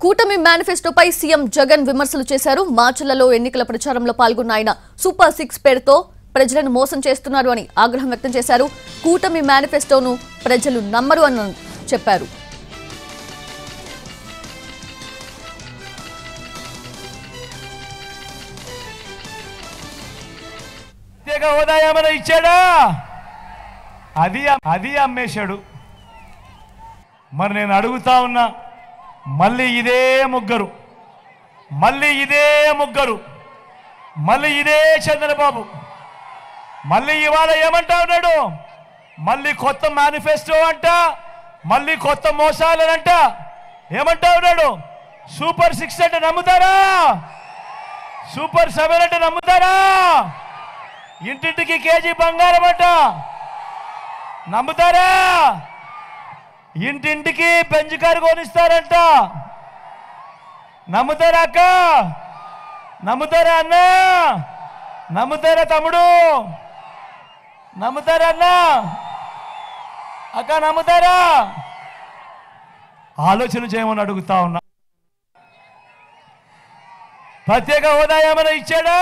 కూటమి మేనిఫెస్టోపై సీఎం జగన్ విమర్శలు చేశారు మార్చిలలో ఎన్నికల ప్రచారంలో పాల్గొన్న ఆయన సూపర్ సిక్స్ పేరుతో ప్రజలను మోసం చేస్తున్నారు అని ఆగ్రహం వ్యక్తం చేశారు కూటమి మేనిఫెస్టోను ప్రజలు నమ్మరు అని చెప్పారు ప్రత్యేక హోదా ఏమైనా ఇచ్చాడా అది అది అమ్మేశాడు మరి నేను అడుగుతా ఉన్నా మళ్ళీ ఇదే ముగ్గురు మళ్ళీ ఇదే ముగ్గురు మళ్ళీ ఇదే చంద్రబాబు మళ్ళీ ఇవాళ ఏమంటా ఉన్నాడు మళ్ళీ కొత్త మేనిఫెస్టో అంట మళ్ళీ కొత్త మోసాలనంట ఏమంటా ఉన్నాడు సూపర్ సిక్స్ అంటే నమ్ముతారా సూపర్ సెవెన్ అంటే నమ్ముతారా ఇంటింటికి కేజీ బంగారం అంట నమ్ముతారా ఇంటింటికి బెంచ్ కారు కొనిస్తారంట నమ్ముతారా అక్క నమ్ముతారా అన్న నమ్ముతారా తమ్ముడు నమ్ముతారా అన్న అక్క నమ్ముతారా ఆలోచన చేయమని అడుగుతా ఉన్నా ప్రత్యేక హోదా ఏమైనా ఇచ్చాడా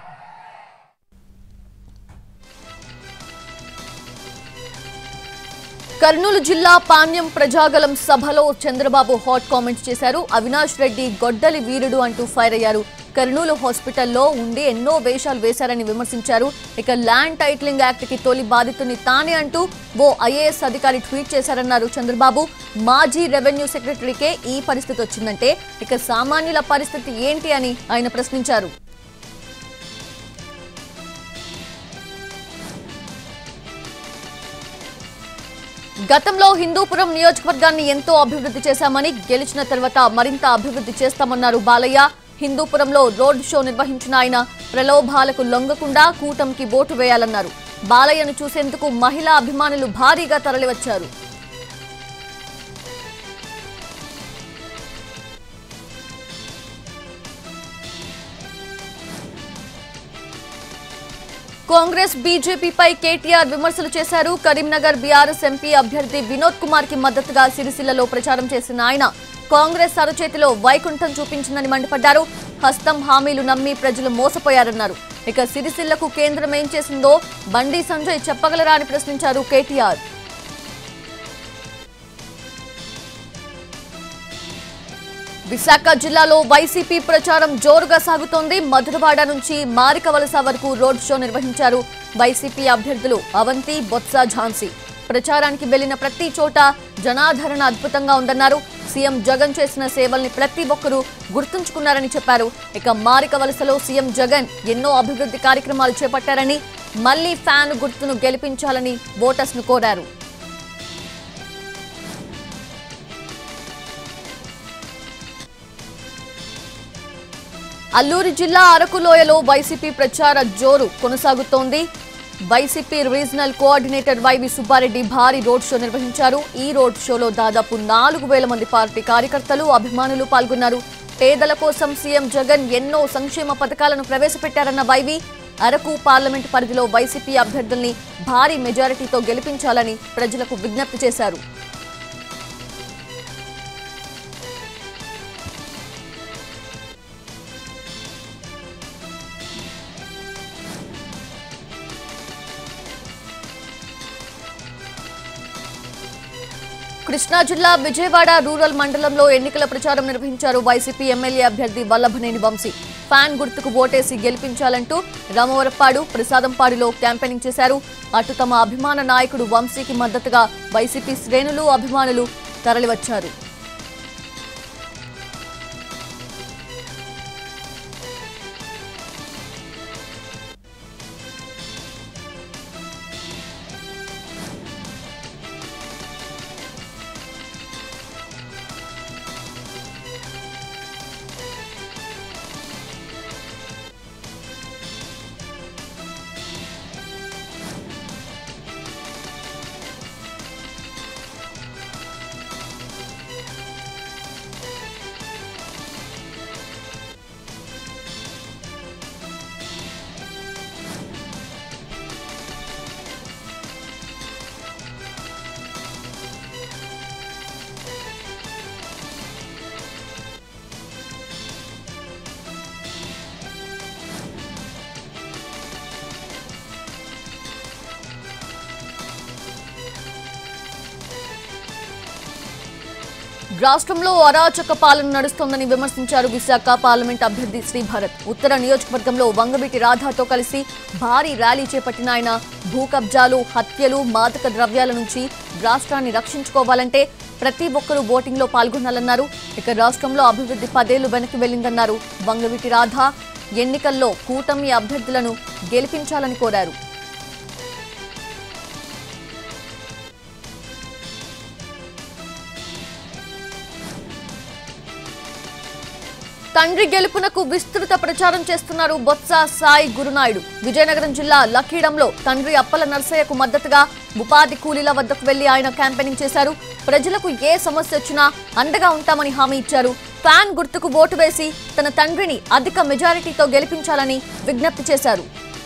కర్నూలు జిల్లా పాణ్యం ప్రజాగలం సభలో చంద్రబాబు హాట్ కామెంట్స్ చేశారు అవినాష్ రెడ్డి గొడ్డలి వీరుడు అంటూ ఫైర్ అయ్యారు కర్నూలు హాస్పిటల్లో ఉండి ఎన్నో వేషాలు వేశారని విమర్శించారు ఇక ల్యాండ్ టైటిలింగ్ యాక్ట్ కి తొలి బాధితుని తానే అంటూ ఓ ఐఏఎస్ అధికారి ట్వీట్ చేశారన్నారు చంద్రబాబు మాజీ రెవెన్యూ సెక్రటరీకే ఈ పరిస్థితి వచ్చిందంటే ఇక సామాన్యుల పరిస్థితి ఏంటి అని ఆయన ప్రశ్నించారు గతంలో హిందూపురం నియోజకవర్గాన్ని ఎంతో అభివృద్ధి చేశామని గెలిచిన తర్వాత మరింత అభివృద్ధి చేస్తామన్నారు బాలయ్య హిందూపురంలో రోడ్ షో నిర్వహించిన ఆయన ప్రలోభాలకు లొంగకుండా కూటమికి ఓటు వేయాలన్నారు బాలయ్యను చూసేందుకు మహిళా అభిమానులు భారీగా తరలివచ్చారు కాంగ్రెస్ బీజేపీపై కేటీఆర్ విమర్శలు చేశారు కరీంనగర్ బీఆర్ఎస్ ఎంపీ అభ్యర్థి వినోద్ కుమార్ కి మద్దతుగా సిరిసిల్లలో ప్రచారం చేసిన ఆయన కాంగ్రెస్ అరచేతిలో వైకుంఠం చూపించిందని మండిపడ్డారు హస్తం హామీలు నమ్మి ప్రజలు మోసపోయారన్నారు ఇక సిరిసిల్లకు కేంద్రం ఏం చేసిందో బండి సంజయ్ చెప్పగలరా అని ప్రశ్నించారు కేటీఆర్ విశాఖ జిల్లాలో వైసీపీ ప్రచారం జోరుగా సాగుతోంది మధురవాడ నుంచి మారికవలస వరకు రోడ్ షో నిర్వహించారు వైసీపీ అభ్యర్థులు అవంతి బొత్స ఝాన్సీ ప్రచారానికి వెళ్లిన ప్రతి చోట జనాదరణ అద్భుతంగా ఉందన్నారు సీఎం జగన్ చేసిన సేవల్ని ప్రతి ఒక్కరూ గుర్తుంచుకున్నారని చెప్పారు ఇక మారికవలసలో సీఎం జగన్ ఎన్నో అభివృద్ధి కార్యక్రమాలు చేపట్టారని మళ్లీ ఫ్యాన్ గుర్తును గెలిపించాలని ఓటర్స్ ను కోరారు అల్లూరి జిల్లా అరకు లోయలో వైసీపీ ప్రచార జోరు కొనసాగుతోంది వైసీపీ రీజనల్ కోఆర్డినేటర్ వైవి సుబ్బారెడ్డి భారీ రోడ్ షో నిర్వహించారు ఈ రోడ్ షోలో దాదాపు నాలుగు వేల మంది పార్టీ కార్యకర్తలు అభిమానులు పాల్గొన్నారు పేదల కోసం సీఎం జగన్ ఎన్నో సంక్షేమ పథకాలను ప్రవేశపెట్టారన్న వైవి అరకు పార్లమెంట్ పరిధిలో వైసీపీ అభ్యర్థుల్ని భారీ మెజారిటీతో గెలిపించాలని ప్రజలకు విజ్ఞప్తి చేశారు కృష్ణా జిల్లా విజయవాడ రూరల్ మండలంలో ఎన్నికల ప్రచారం నిర్వహించారు వైసీపీ ఎమ్మెల్యే అభ్యర్థి వల్లభనేని వంశీ ఫ్యాన్ గుర్తుకు ఓటేసి గెలిపించాలంటూ రామవరపాడు ప్రసాదంపాడిలో క్యాంపెయినింగ్ చేశారు అటు తమ అభిమాన నాయకుడు వంశీకి మద్దతుగా వైసీపీ శ్రేణులు అభిమానులు తరలివచ్చారు రాష్ట్రంలో అరాచక పాలన నడుస్తోందని విమర్శించారు విశాఖ పార్లమెంట్ అభ్యర్థి శ్రీభరత్ ఉత్తర నియోజకవర్గంలో వంగవీటి రాధాతో కలిసి భారీ ర్యాలీ చేపట్టిన ఆయన భూ కబ్జాలు హత్యలు మాదక ద్రవ్యాల నుంచి రాష్ట్రాన్ని రక్షించుకోవాలంటే ప్రతి ఒక్కరూ ఓటింగ్లో పాల్గొనాలన్నారు ఇక రాష్ట్రంలో అభివృద్ధి పదేళ్లు వెనక్కి వెళ్ళిందన్నారు వంగవీటి రాధ ఎన్నికల్లో కూటమి అభ్యర్థులను గెలిపించాలని కోరారు తండ్రి గెలుపునకు విస్తృత ప్రచారం చేస్తున్నారు బొత్స సాయి గురునాయుడు విజయనగరం జిల్లా లక్కీడంలో తండ్రి అప్పల నర్సయ్యకు మద్దతుగా ఉపాధి కూలీల వద్దకు వెళ్లి ఆయన క్యాంపెయినింగ్ చేశారు ప్రజలకు ఏ సమస్య వచ్చినా అండగా ఉంటామని హామీ ఇచ్చారు ఫ్యాన్ గుర్తుకు ఓటు వేసి తన తండ్రిని అధిక మెజారిటీతో గెలిపించాలని విజ్ఞప్తి చేశారు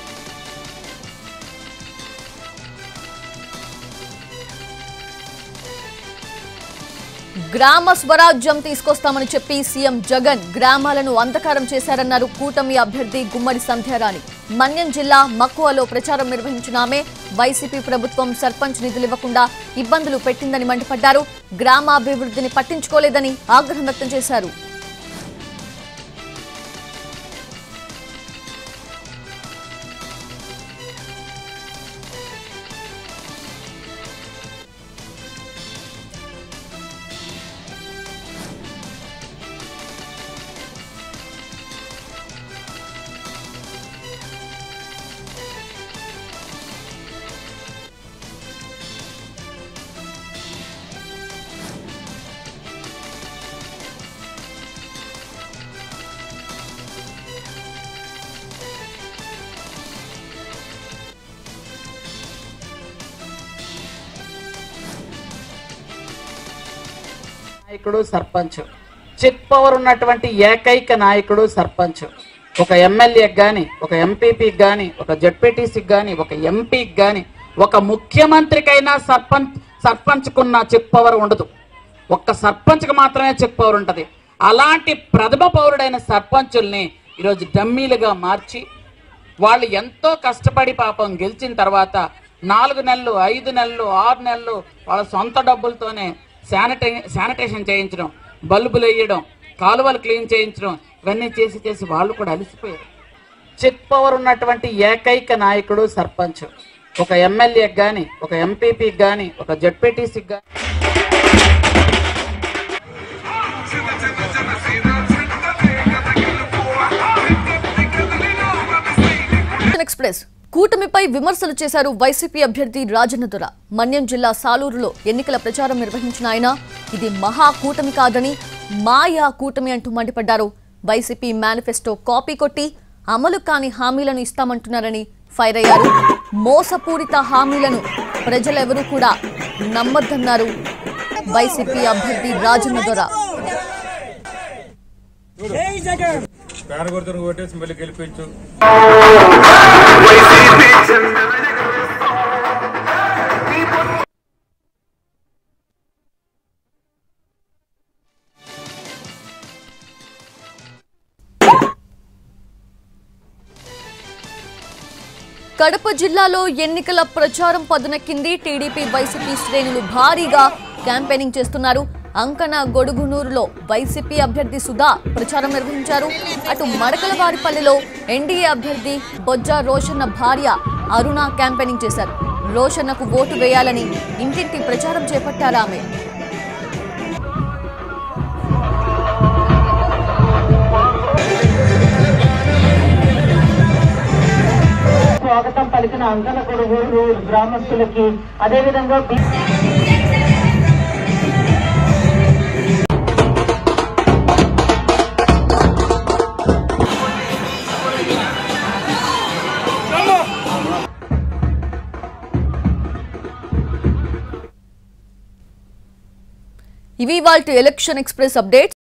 గ్రామ స్వరాజ్యం తీసుకొస్తామని చెప్పి సీఎం జగన్ గ్రామాలను అంధకారం చేశారన్నారు కూటమి అభ్యర్థి గుమ్మడి సంధ్యారాణి మన్యం జిల్లా మక్కువలో ప్రచారం నిర్వహించిన ఆమె వైసీపీ ప్రభుత్వం సర్పంచ్ నిధులు ఇవ్వకుండా ఇబ్బందులు పెట్టిందని మండిపడ్డారు గ్రామాభివృద్ధిని పట్టించుకోలేదని ఆగ్రహం వ్యక్తం చేశారు నాయకుడు సర్పంచ్ చిట్ పవర్ ఉన్నటువంటి ఏకైక నాయకుడు సర్పంచ్ ఒక ఎమ్మెల్యేకి కానీ ఒక ఎంపీపీకి కానీ ఒక జడ్పీటీసీకి కానీ ఒక ఎంపీకి కానీ ఒక ముఖ్యమంత్రికైనా సర్పంచ్ సర్పంచ్కున్న చిట్ పవర్ ఉండదు ఒక్క సర్పంచ్కి మాత్రమే చెక్ పవర్ ఉంటుంది అలాంటి ప్రథమ పౌరుడైన సర్పంచుల్ని ఈరోజు డమ్మీలుగా మార్చి వాళ్ళు ఎంతో కష్టపడి పాపం గెలిచిన తర్వాత నాలుగు నెలలు ఐదు నెలలు ఆరు నెలలు వాళ్ళ సొంత డబ్బులతోనే శానిటై శానిటేషన్ చేయించడం బల్బులు వేయడం కాలువలు క్లీన్ చేయించడం ఇవన్నీ చేసి చేసి వాళ్ళు కూడా అలసిపోయారు చెక్ పవర్ ఉన్నటువంటి ఏకైక నాయకుడు సర్పంచ్ ఒక ఎమ్మెల్యేకి కానీ ఒక ఎంపీపీకి కానీ ఒక జడ్పీటీసీకి కానీ ఎక్స్ప్రెస్ కూటమిపై విమర్శలు చేశారు వైసీపీ అభ్యర్థి రాజన్న దొర మన్యం జిల్లా సాలూరులో ఎన్నికల ప్రచారం నిర్వహించిన ఆయన ఇది మహా కూటమి కాదని మాయా కూటమి అంటూ మండిపడ్డారు వైసీపీ మేనిఫెస్టో కాపీ కొట్టి అమలు కాని హామీలను ఇస్తామంటున్నారని ఫైర్ అయ్యారు మోసపూరిత హామీలను ప్రజలెవరూ కూడా నమ్మద్దన్నారు వైసీపీ అభ్యర్థి రాజన్న దొర పేడ గుర్తును కొట్టేసి మళ్ళీ గెలిపించు కడప జిల్లాలో ఎన్నికల ప్రచారం పదునెక్కింది టీడీపీ వైసీపీ శ్రేణులు భారీగా క్యాంపెయినింగ్ చేస్తున్నారు అంకన గొడుగునూరులో వైసీపీ అభ్యర్థి సుధా ప్రచారం నిర్వహించారు అటు మడకలవారిపల్లిలో ఎన్డీఏ అభ్యర్థి బొజ్జా రోషన్న భార్య అరుణ క్యాంపెయినింగ్ చేశారు రోషన్నకు ఓటు వేయాలని ఇంటింటి ప్రచారం చేపట్టారు ఆమె స్వాగతం పలికిన అంకన కొడుగూరు గ్రామస్తులకి అదేవిధంగా బి- ఇవి వాళ్ళ ఎలక్షన్ ఎక్స్ప్రెస్ అప్డేట్స్